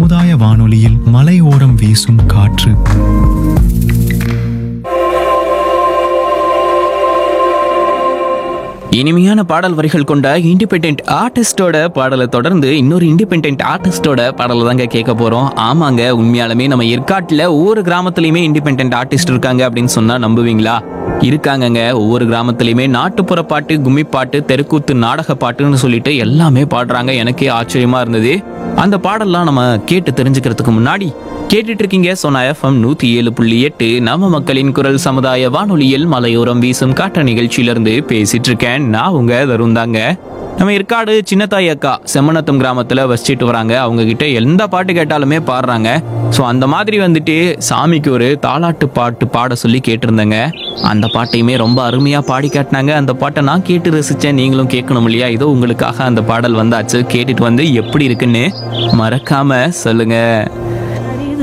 சமுதாய வானொலியில் மலையோரம் வீசும் காற்று இனிமையான பாடல் வரிகள் கொண்ட இண்டிபெண்ட் ஆர்டிஸ்டோட பாடலை தொடர்ந்து இன்னொரு இண்டிபெண்ட் ஆர்டிஸ்டோட பாடலை தாங்க கேட்க போறோம் ஆமாங்க உண்மையாலுமே நம்ம ஏற்காட்டில் ஒவ்வொரு கிராமத்துலயுமே இண்டிபெண்ட் ஆர்டிஸ்ட் இருக்காங்க அப்படின்னு சொன்னா நம்புவீங்களா இருக்காங்கங்க ஒவ்வொரு கிராமத்துலயுமே நாட்டுப்புற பாட்டு கும்மி பாட்டு தெருக்கூத்து நாடக பாட்டுன்னு சொல்லிட்டு எல்லாமே பாடுறாங்க எனக்கே ஆச்சரியமா இருந்தது அந்த பாடல்லாம் நம்ம கேட்டு தெரிஞ்சுக்கிறதுக்கு முன்னாடி கேட்டுட்டு இருக்கீங்க சோனா எஃப்எம் நூத்தி ஏழு புள்ளி எட்டு நம்ம மக்களின் குரல் சமுதாய வானொலியில் மலையோரம் வீசும் காற்ற நிகழ்ச்சியிலிருந்து பேசிட்டு இருக்கேன் நான் உங்க தருண் தாங்க நம்ம ஏற்காடு சின்னத்தாய் அக்கா செம்மனத்தம் கிராமத்துல வசிச்சிட்டு வராங்க அவங்க கிட்ட எந்த பாட்டு கேட்டாலுமே பாடுறாங்க ஸோ அந்த மாதிரி வந்துட்டு சாமிக்கு ஒரு தாலாட்டு பாட்டு பாட சொல்லி கேட்டிருந்தேங்க அந்த பாட்டையுமே ரொம்ப அருமையா பாடி காட்டினாங்க அந்த பாட்டை நான் கேட்டு ரசிச்சேன் நீங்களும் கேட்கணும் இல்லையா இதோ உங்களுக்காக அந்த பாடல் வந்தாச்சு கேட்டுட்டு வந்து எப்படி இருக்குன்னு மறக்காம சொல்லுங்க